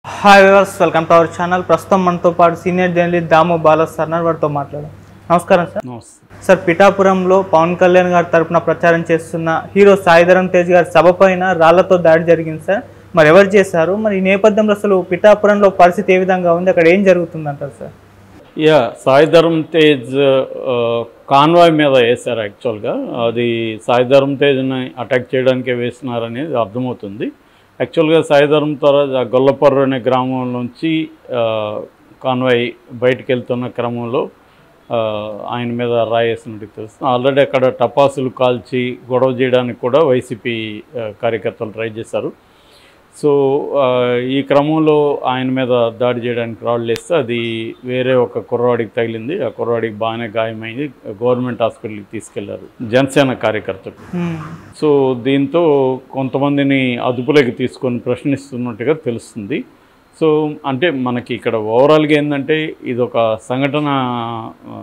Hi viewers welcome to our channel ప్రస్తుతం మనతో పాటు senior journalist Damu Bala sir ఉన్నారు. వారితో మాట్లాడాం నమస్కారం సార్ నమస్తే సార్ పిఠాపురంలో పవన్ కళ్యాణ్ గారి తరపున ప్రచారం చేస్తున్న హీరో సాయిధరం తేజ్ గారి సభ పైన రాళ్లతో దాడి జరిగింది సార్ మరి ఎవరు చేశారు మరి ఈ నేపథ్యంలో అసలు పిఠాపురంలో పరిస్థితి ఏ విధంగా ఉంది అక్కడ ఏం జరుగుతుందంటారు సార్ యా సాయి ధర్మ్ తేజ్ ఆ, కాన్వాయ్ మీద వేశారు యాక్చువల్గా అది సాయి ధర్మ్ తేజ్ని అటాక్ చేయడానికే వేసినారనేది అర్థమవుతుంది యాక్చువల్గా సాయి ధర్మ్ తేజ్ ఆ గొల్లపర్రు అనే గ్రామం నుంచి ఆ, కాన్వాయ్ బయటికి వెళ్తున్న క్రమంలో ఆ, ఆయన మీద రాయేసినట్టు తెలుస్తుంది ఆల్రెడీ అక్కడ టపాసులు కాల్చి గొడవ చేయడానికి కూడా వైసీపీ ఆ, కార్యకర్తలు ట్రై చేశారు సో ఆ, ఈ క్రమంలో ఆయన మీద దాడి చేయడానికి రాళ్ళు వేస్తే అది వేరే ఒక కుర్రవాడికి తగిలింది ఆ కుర్రవాడికి బాగానే గాయమైంది గవర్నమెంట్ హాస్పిటల్కి తీసుకెళ్లారు జనసేన కార్యకర్తలు హ్మ్. సో దీంతో కొంతమందిని అదుపులోకి తీసుకొని ప్రశ్నిస్తున్నట్టుగా తెలుస్తుంది సో అంటే మనకి ఇక్కడ ఓవరాల్గా ఏంటంటే ఇది ఒక సంఘటన ఆ,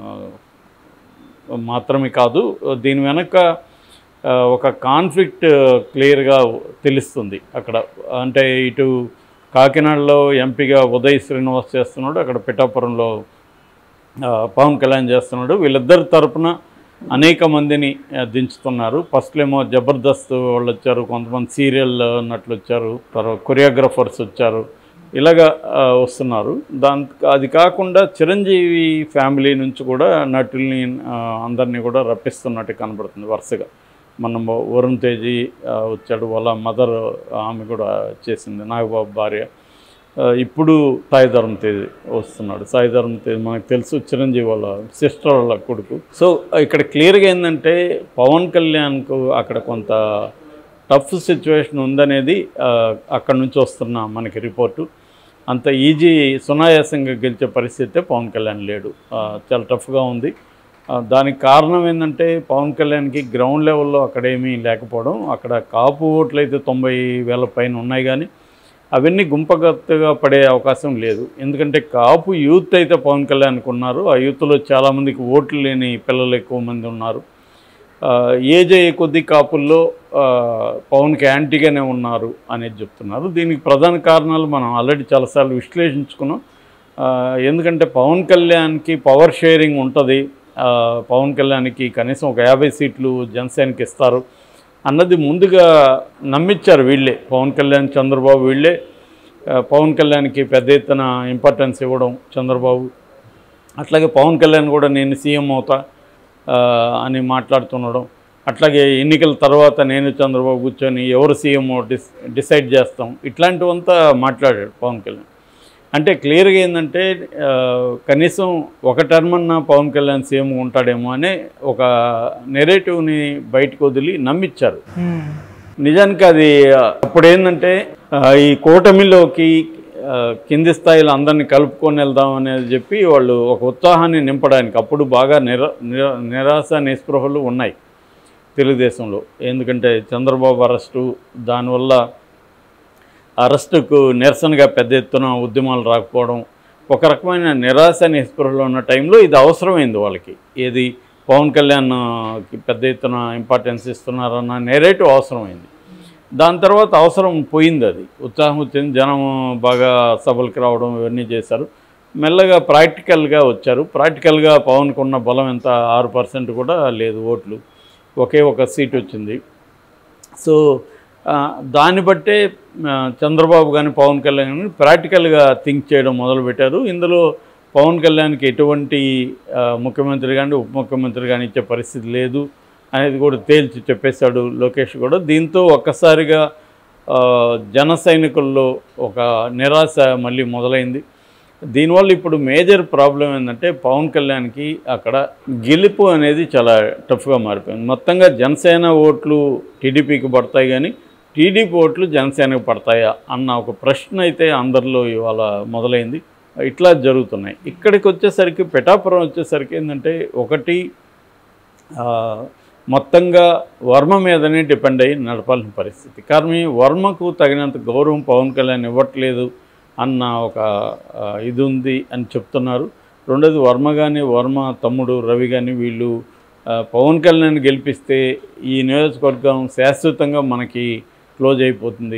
మాత్రమే కాదు దీని వెనక ఆ, ఒక కాన్ఫ్లిక్ట్ క్లియర్గా తెలుస్తుంది అక్కడ అంటే ఇటు కాకినాడలో ఎంపీగా ఉదయ్ శ్రీనివాస్ చేస్తున్నాడు అక్కడ పిఠాపురంలో ఆ, పవన్ కళ్యాణ్ చేస్తున్నాడు వీళ్ళిద్దరి తరపున అనేక మందిని ఆ, దించుతున్నారు ఫస్ట్లో ఏమో జబర్దస్త్ వాళ్ళు వచ్చారు కొంతమంది సీరియల్ నట్లు వచ్చారు తర్వాత కొరియోగ్రఫర్స్ వచ్చారు ఇలాగా ఆ, వస్తున్నారు దాని అది కాకుండా చిరంజీవి ఫ్యామిలీ నుంచి కూడా నటుల్ని ఆ, అందరినీ కూడా రప్పిస్తున్నట్టు కనబడుతుంది వరుసగా మనం వరుణ్ తేజీ ఆ, వచ్చాడు వాళ్ళ మదర్ ఆమె కూడా చేసింది నాగబాబు భార్య ఆ, ఇప్పుడు సాయిధరం తేజ్ వస్తున్నాడు సాయిధరం తేజ్ మనకు తెలుసు చిరంజీవి వాళ్ళ సిస్టర్ వాళ్ళ కొడుకు సో ఇక్కడ క్లియర్గా ఏంటంటే పవన్ కళ్యాణ్కు అక్కడ కొంత టఫ్ సిచ్యువేషన్ ఉందనేది ఆ, అక్కడ నుంచి వస్తున్న మనకి రిపోర్టు అంత ఈజీ సునాయాసంగా గెలిచే పరిస్థితే పవన్ కళ్యాణ్ లేడు ఆ, చాలా టఫ్గా ఉంది ఆ, దానికి కారణం ఏంటంటే పవన్ కళ్యాణ్కి గ్రౌండ్ లెవెల్లో అక్కడేమీ లేకపోవడం అక్కడ కాపు ఓట్లు అయితే తొంభై వేల పైన ఉన్నాయి కానీ అవన్నీ గుంపగత్తుగా పడే అవకాశం లేదు ఎందుకంటే కాపు యూత్ అయితే పవన్ కళ్యాణ్కి ఉన్నారు ఆ యూత్లో చాలామందికి ఓట్లు లేని పిల్లలు ఎక్కువ మంది ఉన్నారు ఆ, ఏజ్ అయ్యే కొద్ది కాపుల్లో ఆ, పవన్కి యాంటీగానే ఉన్నారు అనేది చెప్తున్నారు దీనికి ప్రధాన కారణాలు మనం ఆల్రెడీ చాలాసార్లు విశ్లేషించుకున్నాం ఆ, ఎందుకంటే పవన్ కళ్యాణ్కి పవర్ షేరింగ్ ఉంటుంది ఆ, పవన్ కళ్యాణ్కి కనీసం ఒక యాభై సీట్లు జనసేనకి ఇస్తారు అన్నది ముందుగా నమ్మించారు వీళ్ళే పవన్ కళ్యాణ్ చంద్రబాబు వీళ్ళే ఆ, పవన్ కళ్యాణ్కి పెద్ద ఎత్తున ఇంపార్టెన్స్ ఇవ్వడం చంద్రబాబు అట్లాగే పవన్ కళ్యాణ్ కూడా నేను సీఎం అవుతా ఆ, అని మాట్లాడుతుండడం అట్లాగే ఎన్నికల తర్వాత నేను చంద్రబాబు కూర్చొని ఎవరు సీఎం డిస్ డిసైడ్ చేస్తాం ఇట్లాంటివంతా మాట్లాడాడు పవన్ కళ్యాణ్ అంటే క్లియర్గా ఏంటంటే ఆ, కనీసం ఒక టర్మ్ అన్న పవన్ కళ్యాణ్ సీఎం ఉంటాడేమో అనే ఒక నెరేటివ్ని బయటకు వదిలి నమ్మిచ్చారు హ్మ్. నిజానికి అది ఆ, అప్పుడు ఏంటంటే ఆ, ఈ కూటమిలోకి ఆ, కింది స్థాయిలో అందరిని కలుపుకొని వెళ్దాం అనేది చెప్పి వాళ్ళు ఒక ఉత్సాహాన్ని నింపడానికి అప్పుడు బాగా నిరా నిరా- నిరాశ నిస్పృహలు ఉన్నాయి తెలుగుదేశంలో ఎందుకంటే చంద్రబాబు అరెస్టు దానివల్ల అరెస్టుకు నిరసనగా పెద్ద ఎత్తున ఉద్యమాలు రాకపోవడం ఒక రకమైన నిరాశ నిస్పృహలో ఉన్న టైంలో ఇది అవసరమైంది వాళ్ళకి ఏది పవన్ కళ్యాణ్కి పెద్ద ఎత్తున ఇంపార్టెన్స్ ఇస్తున్నారన్న నేరేటివ్ అవసరమైంది దాని తర్వాత అవసరం పోయింది అది ఉత్సాహం వచ్చింది జనం బాగా సభలకు రావడం ఇవన్నీ చేశారు మెల్లగా ప్రాక్టికల్గా వచ్చారు ప్రాక్టికల్గా పవన్కు ఉన్న బలం ఎంత ఆరు పర్సెంట్ కూడా లేదు ఓట్లు ఒకే ఒక సీట్ వచ్చింది సో ఆ, దాన్ని బట్టే ఆ, చంద్రబాబు కానీ పవన్ కళ్యాణ్ కానీ ప్రాక్టికల్గా థింక్ చేయడం మొదలుపెట్టారు ఇందులో పవన్ కళ్యాణ్కి ఎటువంటి ఆ, ముఖ్యమంత్రి కానీ ఉప ముఖ్యమంత్రి కానీ ఇచ్చే పరిస్థితి లేదు అనేది కూడా తేల్చి చెప్పేశాడు లోకేష్ కూడా దీంతో ఒక్కసారిగా ఆ, జన సైనికుల్లో ఒక నిరాశ మళ్ళీ మొదలైంది దీనివల్ల ఇప్పుడు మేజర్ ప్రాబ్లం ఏంటంటే పవన్ కళ్యాణ్కి అక్కడ గెలుపు అనేది చాలా టఫ్గా మారిపోయింది మొత్తంగా జనసేన ఓట్లు టీడీపీకి పడతాయి కానీ టీడీపీ ఓట్లు జనసేనకు పడతాయా అన్న ఒక ప్రశ్న అయితే అందరిలో ఇవాళ మొదలైంది ఇట్లా జరుగుతున్నాయి ఇక్కడికి వచ్చేసరికి పిఠాపురం వచ్చేసరికి ఏంటంటే ఒకటి ఆ, మొత్తంగా వర్మ మీదనే డిపెండ్ అయ్యి నడపాల్సిన పరిస్థితి కారణం ఈ వర్మకు తగినంత గౌరవం పవన్ కళ్యాణ్ ఇవ్వట్లేదు అన్న ఒక ఆ, ఇది ఉంది అని చెప్తున్నారు రెండోది వర్మ కానీ వర్మ తమ్ముడు రవి కానీ వీళ్ళు ఆ, పవన్ కళ్యాణ్ గెలిపిస్తే ఈ నియోజకవర్గం శాశ్వతంగా మనకి క్లోజ్ అయిపోతుంది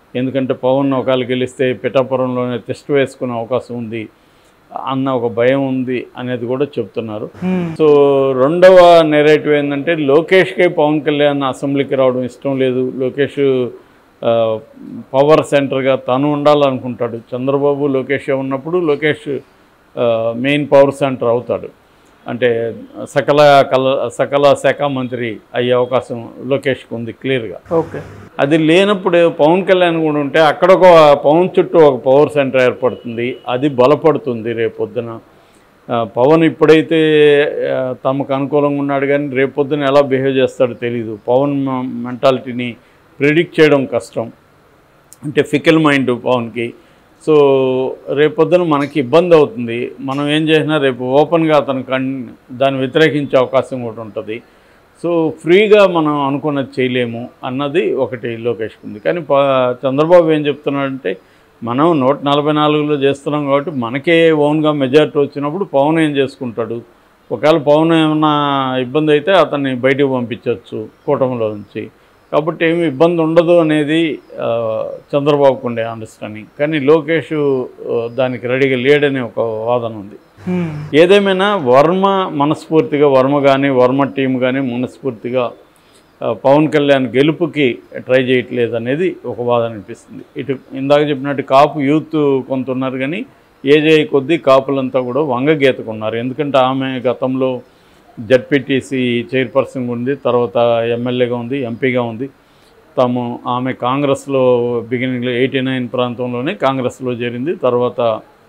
ఎందుకంటే పవన్ ఒకవేళ గెలిస్తే పిఠాపురంలోనే టెస్ట్ వేసుకునే అవకాశం ఉంది అన్న ఒక భయం ఉంది అనేది కూడా చెప్తున్నారు మ్మ్. సో రెండవ నెరేటివ్ ఏంటంటే లోకేష్కే పవన్ కళ్యాణ్ అసెంబ్లీకి రావడం ఇష్టం లేదు లోకేష్ ఆ, పవర్ సెంటర్గా తను ఉండాలనుకుంటాడు చంద్రబాబు లోకేష్ ఉన్నప్పుడు లోకేష్ ఆ, మెయిన్ పవర్ సెంటర్ అవుతాడు అంటే సకల కల సకల శాఖ మంత్రి అయ్యే అవకాశం లోకేష్కి ఉంది క్లియర్గా ఓకే అది లేనప్పుడు పవన్ కళ్యాణ్ కూడా ఉంటే అక్కడ ఒక పవన్ చుట్టూ ఒక పవర్ సెంటర్ ఏర్పడుతుంది అది బలపడుతుంది రేపొద్దున ఆ, పవన్ ఇప్పుడైతే ఆ, తమకు అనుకూలంగా ఉన్నాడు కానీ రేపొద్దున ఎలా బిహేవ్ చేస్తాడో తెలియదు పవన్ మెంటాలిటీని ప్రిడిక్ట్ చేయడం కష్టం అంటే ఫికల్ మైండ్ పవన్కి సో రేపొద్దున మనకి ఇబ్బంది అవుతుంది మనం ఏం చేసినా రేపు ఓపెన్గా అతను కన్ దాన్ని వ్యతిరేకించే అవకాశం కూడా ఉంటుంది సో ఫ్రీగా మనం అనుకున్నది చేయలేము అన్నది ఒకటి లోకేష్కి ఉంది కానీ ప చంద్రబాబు ఏం చెప్తున్నాడంటే మనం నూట నలభై నాలుగులో చేస్తున్నాం కాబట్టి మనకే ఓన్గా మెజారిటీ వచ్చినప్పుడు పవన్ ఏం చేసుకుంటాడు ఒకవేళ పవన్ ఏమన్నా ఇబ్బంది అయితే అతన్ని బయటికి పంపించవచ్చు కూటమిలో నుంచి కాబట్టి ఏమి ఇబ్బంది ఉండదు అనేది ఆ, చంద్రబాబుకు ఉండే అండర్స్టాండింగ్ కానీ లోకేష్ ఆ, దానికి రెడీగా లేడనే ఒక వాదన ఉంది మ్మ్. ఏదేమైనా వర్మ మనస్ఫూర్తిగా వర్మ కానీ వర్మ టీం కానీ మనస్ఫూర్తిగా ఆ, పవన్ కళ్యాణ్ గెలుపుకి ట్రై చేయట్లేదు అనేది ఒక వాదన అనిపిస్తుంది ఇటు ఇందాక చెప్పినట్టు కాపు యూత్ కొంత ఉన్నారు కానీ ఏజే కొద్దీ కాపులంతా కూడా వంగగీతకున్నారు ఎందుకంటే ఆమె గతంలో జడ్పీటీసీ చైర్పర్సన్ ఉంది తర్వాత ఎమ్మెల్యేగా ఉంది ఎంపీగా ఉంది తాము ఆమె కాంగ్రెస్లో బిగినింగ్లో ఎయిటీ నైన్ ప్రాంతంలోనే కాంగ్రెస్లో చేరింది తర్వాత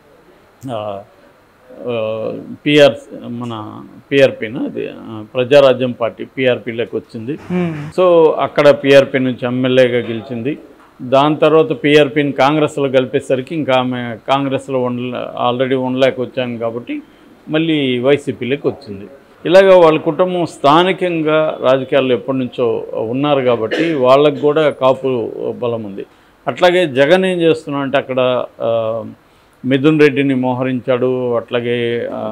పిఆర్ మన పిఆర్పీన అది ఆ, ప్రజారాజ్యం పార్టీ పిఆర్పీలోకి వచ్చింది మ్మ్. సో అక్కడ పిఆర్పీ నుంచి ఎమ్మెల్యేగా గెలిచింది దాని తర్వాత పిఆర్పీని కాంగ్రెస్లో కలిపేసరికి ఇంకా ఆమె కాంగ్రెస్లో ఉండ ఆల్రెడీ ఉండలేక వచ్చాను కాబట్టి మళ్ళీ వైసీపీలోకి వచ్చింది ఇలాగ వాళ్ళ కుటుంబం స్థానికంగా రాజకీయాల్లో ఎప్పటి నుంచో ఉన్నారు కాబట్టి వాళ్ళకు కూడా కాపు బలం ఉంది అట్లాగే జగన్ ఏం చేస్తున్నా అంటే అక్కడ ఆ, మిథున్ రెడ్డిని మోహరించాడు అట్లాగే ఆ,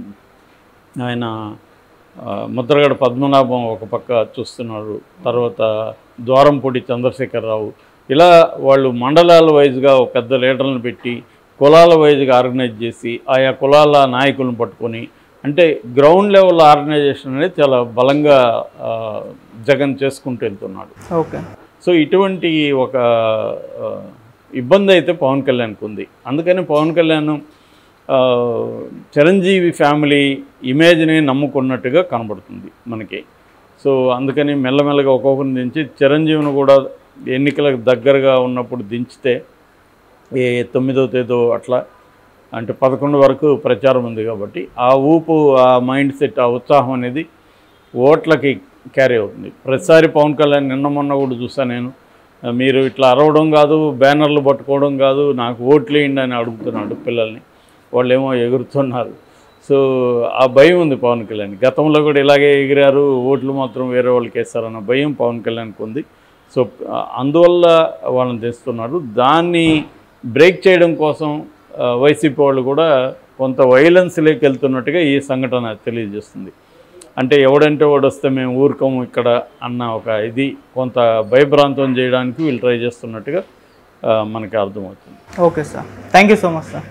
ఆయన ఆ, ముద్రగడ పద్మనాభం ఒక పక్క చూస్తున్నారు తర్వాత ద్వారంపూడి చంద్రశేఖరరావు ఇలా వాళ్ళు మండలాల వైజ్గా ఒక పెద్ద లీడర్లను పెట్టి కులాల వైజ్గా ఆర్గనైజ్ చేసి ఆయా కులాల నాయకులను పట్టుకొని అంటే గ్రౌండ్ లెవెల్ ఆర్గనైజేషన్ అనేది చాలా బలంగా ఆ, జగన్ చేసుకుంటూ వెళ్తున్నాడు ఓకే సో ఇటువంటి ఒక ఆ, ఇబ్బంది అయితే పవన్ కళ్యాణ్కి ఉంది అందుకని పవన్ కళ్యాణ్ ఆ, చిరంజీవి ఫ్యామిలీ ఇమేజ్ని నమ్ముకున్నట్టుగా కనబడుతుంది మనకి సో అందుకని మెల్లమెల్లగా ఒక్కొక్కరిని దించి చిరంజీవిని కూడా ఎన్నికలకు దగ్గరగా ఉన్నప్పుడు దించితే ఏ తొమ్మిదో తేదో అట్లా అంటే పదకొండు వరకు ప్రచారం ఉంది కాబట్టి ఆ ఊపు ఆ మైండ్ సెట్ ఆ ఉత్సాహం అనేది ఓట్లకి క్యారీ అవుతుంది ప్రతిసారి పవన్ కళ్యాణ్ నిన్న మొన్న కూడా చూసాను నేను ఆ, మీరు ఇట్లా అరవడం కాదు బ్యానర్లు పట్టుకోవడం కాదు నాకు ఓట్లు వేయండి అని అడుగుతున్నాడు పిల్లల్ని వాళ్ళు ఏమో ఎగురుతున్నారు సో ఆ భయం ఉంది పవన్ కళ్యాణ్ గతంలో కూడా ఇలాగే ఎగిరారు ఓట్లు మాత్రం వేరే వాళ్ళకి వేస్తారన్న భయం పవన్ కళ్యాణ్కి ఉంది సో ఆ, అందువల్ల వాళ్ళని తెస్తున్నారు దాన్ని బ్రేక్ చేయడం కోసం ఆ, వైసీపీ వాళ్ళు కూడా కొంత వైలెన్స్లోకి వెళ్తున్నట్టుగా ఈ సంఘటన తెలియజేస్తుంది అంటే ఎవడంటే వాడు వస్తే మేము ఊరుకోము ఇక్కడ అన్న ఒక ఇది కొంత భయభ్రాంతం చేయడానికి వీళ్ళు ట్రై చేస్తున్నట్టుగా ఆ, మనకి అర్థమవుతుంది okay sir thank you so much sir